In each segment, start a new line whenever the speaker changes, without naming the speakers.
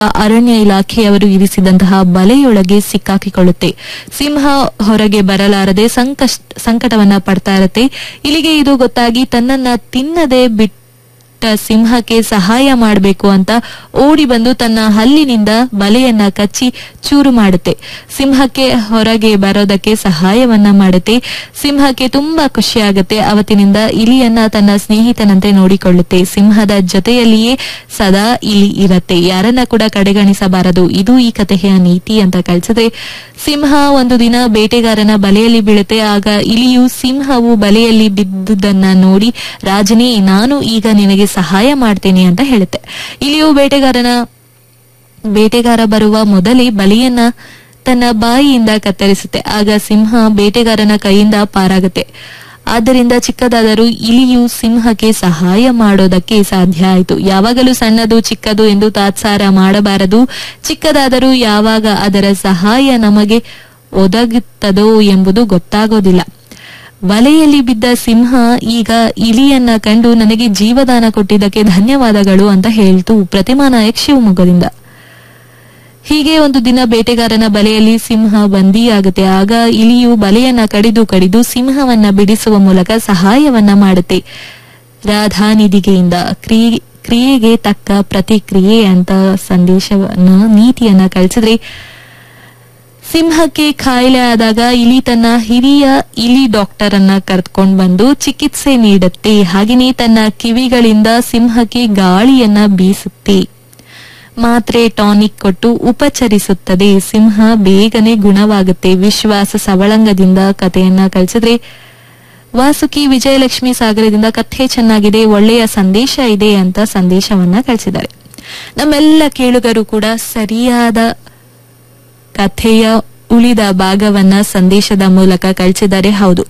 ಅರಣ್ಯ ಇಲಾಖೆಯವರು ಇರಿಸಿದಂತಹ ಬಲೆಯೊಳಗೆ ಸಿಕ್ಕಾಕಿಕೊಳ್ಳುತ್ತೆ ಸಿಂಹ ಹೊರಗೆ ಬರಲಾರದೆ ಸಂಕಷ್ಟ ಸಂಕಟವನ್ನ ಪಡ್ತಾ ಇರುತ್ತೆ ಇಲ್ಲಿಗೆ ಇದು ಗೊತ್ತಾಗಿ ತನ್ನನ್ನ ತಿನ್ನದೆ ಬಿಟ್ಟ ಸಿಂಹಕ್ಕೆ ಸಹಾಯ ಮಾಡಬೇಕು ಅಂತ ಓಡಿ ಬಂದು ತನ್ನ ಹಲ್ಲಿನಿಂದ ಬಲೆಯನ್ನ ಕಚ್ಚಿ ಚೂರು ಮಾಡುತ್ತೆ ಸಿಂಹಕ್ಕೆ ಹೊರಗೆ ಬರೋದಕ್ಕೆ ಸಹಾಯವನ್ನ ಮಾಡುತ್ತೆ ಸಿಂಹಕ್ಕೆ ತುಂಬಾ ಖುಷಿ ಆಗುತ್ತೆ ಅವತ್ತಿನಿಂದ ಇಲಿಯನ್ನ ತನ್ನ ಸ್ನೇಹಿತನಂತೆ ನೋಡಿಕೊಳ್ಳುತ್ತೆ ಸಿಂಹದ ಜೊತೆಯಲ್ಲಿಯೇ ಸದಾ ಇಲಿ ಇರತ್ತೆ ಯಾರನ್ನ ಕೂಡ ಕಡೆಗಣಿಸಬಾರದು ಇದು ಈ ಕಥೆಯ ನೀತಿ ಅಂತ ಕಳಿಸಿದ್ರೆ ಸಿಂಹ ಒಂದು ದಿನ ಬೇಟೆಗಾರನ ಬಲೆಯಲ್ಲಿ ಬೀಳುತ್ತೆ ಆಗ ಇಲಿಯು ಸಿಂಹವು ಬಲೆಯಲ್ಲಿ ಬಿದ್ದುದನ್ನ ನೋಡಿ ರಾಜನೇ ನಾನು ಈಗ ನಿನಗೆ ಸಹಾಯ ಮಾಡ್ತೇನೆ ಅಂತ ಹೇಳುತ್ತೆ ಇಲಿಯು ಬೇಟೆಗಾರನ ಬೇಟೆಗಾರ ಬರುವ ಮೊದಲೇ ಬಲಿಯನ್ನ ತನ್ನ ಬಾಯಿಯಿಂದ ಕತ್ತರಿಸುತ್ತೆ ಆಗ ಸಿಂಹ ಬೇಟೆಗಾರನ ಕೈಯಿಂದ ಪಾರಾಗುತ್ತೆ ಆದ್ದರಿಂದ ಚಿಕ್ಕದಾದರೂ ಇಲಿಯು ಸಿಂಹಕ್ಕೆ ಸಹಾಯ ಮಾಡೋದಕ್ಕೆ ಸಾಧ್ಯ ಆಯಿತು ಯಾವಾಗಲೂ ಸಣ್ಣದು ಚಿಕ್ಕದು ಎಂದು ತಾತ್ಸಾರ ಮಾಡಬಾರದು ಚಿಕ್ಕದಾದರೂ ಯಾವಾಗ ಅದರ ಸಹಾಯ ನಮಗೆ ಒದಗುತ್ತದೋ ಎಂಬುದು ಗೊತ್ತಾಗೋದಿಲ್ಲ ವಲೆಯಲ್ಲಿ ಬಿದ್ದ ಸಿಂಹ ಈಗ ಇಲಿಯನ್ನ ಕಂಡು ನನಗೆ ಜೀವದಾನ ಕೊಟ್ಟಿದ್ದಕ್ಕೆ ಧನ್ಯವಾದಗಳು ಅಂತ ಹೇಳ್ತು ಪ್ರತಿಮಾ ನಾಯಕ್ ಶಿವಮೊಗ್ಗದಿಂದ ಹೀಗೆ ಒಂದು ದಿನ ಬೇಟೆಗಾರನ ಬಲೆಯಲ್ಲಿ ಸಿಂಹ ಬಂದಿಯಾಗುತ್ತೆ ಆಗ ಇಲಿಯು ಬಲೆಯನ್ನ ಕಡಿದು ಕಡಿದು ಸಿಂಹವನ್ನ ಬಿಡಿಸುವ ಮೂಲಕ ಸಹಾಯವನ್ನ ಮಾಡುತ್ತೆ ರಾಧಾನಿಧಿಗೆಯಿಂದ ಕ್ರಿಯೆ ಕ್ರಿಯೆಗೆ ತಕ್ಕ ಪ್ರತಿಕ್ರಿಯೆ ಅಂತ ಸಂದೇಶವನ್ನ ನೀತಿಯನ್ನ ಕಳಿಸಿದ್ರೆ ಸಿಂಹಕ್ಕೆ ಕಾಯಿಲೆ ಆದಾಗ ಇಲಿ ತನ್ನ ಹಿರಿಯ ಇಲಿ ಡಾಕ್ಟರ್ ಅನ್ನ ಕರೆದುಕೊಂಡು ಬಂದು ಚಿಕಿತ್ಸೆ ನೀಡುತ್ತೆ ಹಾಗೆಯೇ ತನ್ನ ಕಿವಿಗಳಿಂದ ಸಿಂಹಕ್ಕೆ ಗಾಳಿಯನ್ನ ಬೀಸುತ್ತೆ ಮಾತ್ರೆ ಟಾನಿಕ್ ಕೊಟ್ಟು ಉಪಚರಿಸುತ್ತದೆ ಸಿಂಹ ಬೇಗನೆ ಗುಣವಾಗುತ್ತೆ ವಿಶ್ವಾಸ ಸವಳಂಗದಿಂದ ಕಥೆಯನ್ನ ಕಳಿಸಿದ್ರೆ ವಾಸುಕಿ ವಿಜಯಲಕ್ಷ್ಮಿ ಸಾಗರದಿಂದ ಕಥೆ ಚೆನ್ನಾಗಿದೆ ಒಳ್ಳೆಯ ಸಂದೇಶ ಇದೆ ಅಂತ ಸಂದೇಶವನ್ನ ಕಳಿಸಿದ್ದಾರೆ ನಮ್ಮೆಲ್ಲ ಕೇಳುಗರು ಕೂಡ ಸರಿಯಾದ ಕಥೆಯ ಉಳಿದ ಭಾಗವನ್ನ ಸಂದೇಶದ ಮೂಲಕ ಕಳಿಸಿದ್ದಾರೆ ಹೌದು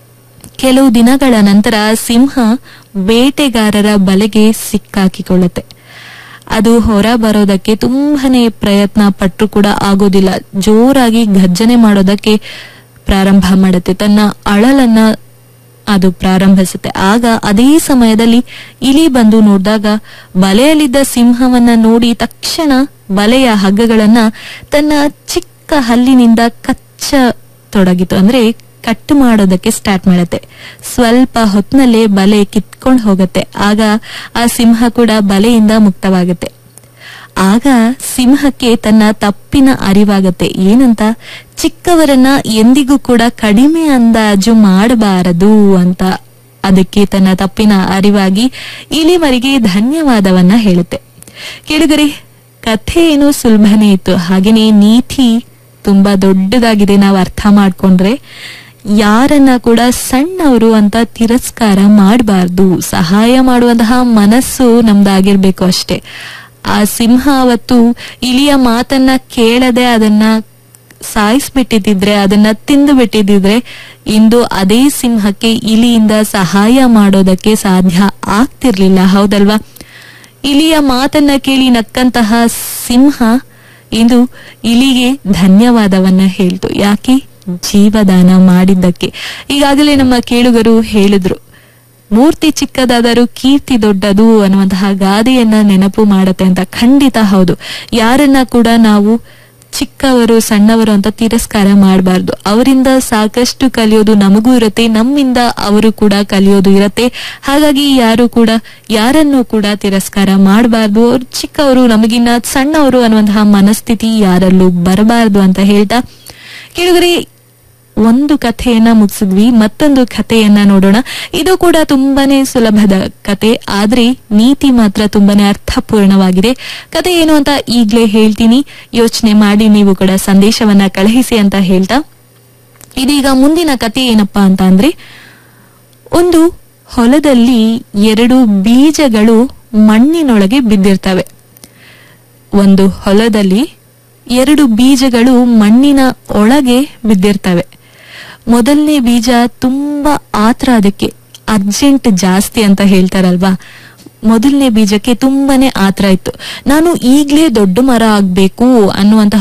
ಕೆಲವು ದಿನಗಳ ನಂತರ ಸಿಂಹ ಬೇಟೆಗಾರರ ಬಲೆಗೆ ಸಿಕ್ಕಾಕಿಕೊಳ್ಳುತ್ತೆ ಅದು ಹೊರ ಬರೋದಕ್ಕೆ ತುಂಬಾನೇ ಪ್ರಯತ್ನ ಪಟ್ಟರು ಕೂಡ ಆಗೋದಿಲ್ಲ ಜೋರಾಗಿ ಘರ್ಜನೆ ಮಾಡೋದಕ್ಕೆ ಪ್ರಾರಂಭ ಮಾಡುತ್ತೆ ತನ್ನ ಅಳಲನ್ನ ಅದು ಪ್ರಾರಂಭಿಸುತ್ತೆ ಆಗ ಅದೇ ಸಮಯದಲ್ಲಿ ಇಲಿ ಬಂದು ನೋಡಿದಾಗ ಬಲೆಯಲ್ಲಿದ್ದ ಸಿಂಹವನ್ನ ನೋಡಿ ತಕ್ಷಣ ಬಲೆಯ ಹಗ್ಗಗಳನ್ನ ತನ್ನ ಚಿಕ್ಕ ಹಲ್ಲಿನಿಂದ ಕಚ್ಚ ತೊಡಗಿತು ಅಂದ್ರೆ ಕಟ್ ಮಾಡೋದಕ್ಕೆ ಸ್ಟಾರ್ಟ್ ಮಾಡುತ್ತೆ ಸ್ವಲ್ಪ ಹೊತ್ನಲ್ಲೇ ಬಲೆ ಕಿತ್ಕೊಂಡು ಹೋಗುತ್ತೆ ಆಗ ಆ ಸಿಂಹ ಕೂಡ ಬಲೆಯಿಂದ ಮುಕ್ತವಾಗುತ್ತೆ ಆಗ ಸಿಂಹಕ್ಕೆ ತನ್ನ ತಪ್ಪಿನ ಅರಿವಾಗತ್ತೆ ಏನಂತ ಚಿಕ್ಕವರನ್ನ ಎಂದಿಗೂ ಕೂಡ ಕಡಿಮೆ ಅಂದಾಜು ಮಾಡಬಾರದು ಅಂತ ಅದಕ್ಕೆ ತನ್ನ ತಪ್ಪಿನ ಅರಿವಾಗಿ ಇಲಿವರೆಗೆ ಧನ್ಯವಾದವನ್ನ ಹೇಳುತ್ತೆ ಕೇಳಿದರೆ ಕಥೆ ಏನು ಸುಲಭನೇ ಇತ್ತು ಹಾಗೇನೆ ನೀತಿ ತುಂಬಾ ದೊಡ್ಡದಾಗಿದೆ ನಾವು ಅರ್ಥ ಮಾಡ್ಕೊಂಡ್ರೆ ಯಾರನ್ನ ಕೂಡ ಸಣ್ಣವರು ಅಂತ ತಿರಸ್ಕಾರ ಮಾಡಬಾರ್ದು ಸಹಾಯ ಮಾಡುವಂತಹ ಮನಸ್ಸು ನಮ್ದಾಗಿರ್ಬೇಕು ಅಷ್ಟೇ ಆ ಸಿಂಹ ಅವತ್ತು ಇಲಿಯ ಮಾತನ್ನ ಕೇಳದೆ ಅದನ್ನ ಸಾಯಿಸ್ಬಿಟ್ಟಿದ್ರೆ ಅದನ್ನ ತಿಂದು ಬಿಟ್ಟಿದ್ರೆ ಇಂದು ಅದೇ ಸಿಂಹಕ್ಕೆ ಇಲಿಯಿಂದ ಸಹಾಯ ಮಾಡೋದಕ್ಕೆ ಸಾಧ್ಯ ಆಗ್ತಿರ್ಲಿಲ್ಲ ಹೌದಲ್ವಾ ಇಲಿಯ ಮಾತನ್ನ ಕೇಳಿ ನಕ್ಕಂತಹ ಸಿಂಹ ಇಂದು ಇಲಿಗೆ ಧನ್ಯವಾದವನ್ನ ಹೇಳ್ತು ಯಾಕೆ ಜೀವದಾನ ಮಾಡಿದ್ದಕ್ಕೆ ಈಗಾಗಲೇ ನಮ್ಮ ಕೇಳುಗರು ಹೇಳಿದ್ರು ಮೂರ್ತಿ ಚಿಕ್ಕದಾದರೂ ಕೀರ್ತಿ ದೊಡ್ಡದು ಅನ್ನುವಂತಹ ಗಾದೆಯನ್ನ ನೆನಪು ಮಾಡತ್ತೆ ಅಂತ ಖಂಡಿತ ಹೌದು ಯಾರನ್ನ ಕೂಡ ನಾವು ಚಿಕ್ಕವರು ಸಣ್ಣವರು ಅಂತ ತಿರಸ್ಕಾರ ಮಾಡಬಾರ್ದು ಅವರಿಂದ ಸಾಕಷ್ಟು ಕಲಿಯೋದು ನಮಗೂ ಇರುತ್ತೆ ನಮ್ಮಿಂದ ಅವರು ಕೂಡ ಕಲಿಯೋದು ಇರತ್ತೆ ಹಾಗಾಗಿ ಯಾರು ಕೂಡ ಯಾರನ್ನೂ ಕೂಡ ತಿರಸ್ಕಾರ ಮಾಡಬಾರ್ದು ಅವ್ರು ಚಿಕ್ಕವರು ನಮಗಿನ್ನ ಸಣ್ಣವರು ಅನ್ನುವಂತಹ ಮನಸ್ಥಿತಿ ಯಾರಲ್ಲೂ ಬರಬಾರ್ದು ಅಂತ ಹೇಳ್ತಾ ಕೇಳಿದ್ರೆ ಒಂದು ಕಥೆಯನ್ನ ಮುಗಿಸಿದ್ವಿ ಮತ್ತೊಂದು ಕಥೆಯನ್ನ ನೋಡೋಣ ಇದು ಕೂಡ ತುಂಬಾನೇ ಸುಲಭದ ಕತೆ ಆದ್ರೆ ನೀತಿ ಮಾತ್ರ ತುಂಬಾನೇ ಅರ್ಥಪೂರ್ಣವಾಗಿದೆ ಕತೆ ಏನು ಅಂತ ಈಗ್ಲೇ ಹೇಳ್ತೀನಿ ಯೋಚನೆ ಮಾಡಿ ನೀವು ಕೂಡ ಸಂದೇಶವನ್ನ ಕಳುಹಿಸಿ ಅಂತ ಹೇಳ್ತಾ ಇದೀಗ ಮುಂದಿನ ಕತೆ ಏನಪ್ಪಾ ಅಂತ ಅಂದ್ರೆ ಒಂದು ಹೊಲದಲ್ಲಿ ಎರಡು ಬೀಜಗಳು ಮಣ್ಣಿನೊಳಗೆ ಬಿದ್ದಿರ್ತವೆ ಒಂದು ಹೊಲದಲ್ಲಿ ಎರಡು ಬೀಜಗಳು ಮಣ್ಣಿನ ಒಳಗೆ ಬಿದ್ದಿರ್ತವೆ ಮೊದಲನೇ ಬೀಜ ತುಂಬಾ ಆತ್ರ ಅದಕ್ಕೆ ಅರ್ಜೆಂಟ್ ಜಾಸ್ತಿ ಅಂತ ಹೇಳ್ತಾರಲ್ವಾ ಮೊದಲನೇ ಬೀಜಕ್ಕೆ ತುಂಬಾನೇ ಆತ್ರ ಇತ್ತು ನಾನು ಈಗ್ಲೇ ದೊಡ್ಡ ಮರ ಆಗ್ಬೇಕು ಅನ್ನುವಂತಹ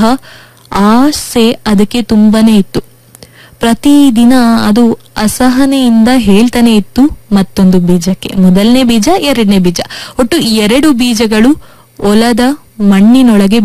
ಆಸೆ ಅದಕ್ಕೆ ತುಂಬಾನೇ ಇತ್ತು ಪ್ರತಿದಿನ ಅದು ಅಸಹನೆಯಿಂದ ಹೇಳ್ತಾನೆ ಇತ್ತು ಮತ್ತೊಂದು ಬೀಜಕ್ಕೆ ಮೊದಲನೇ ಬೀಜ ಎರಡನೇ ಬೀಜ ಒಟ್ಟು ಎರಡು ಬೀಜಗಳು ಹೊಲದ ಮಣ್ಣಿನೊಳಗೆ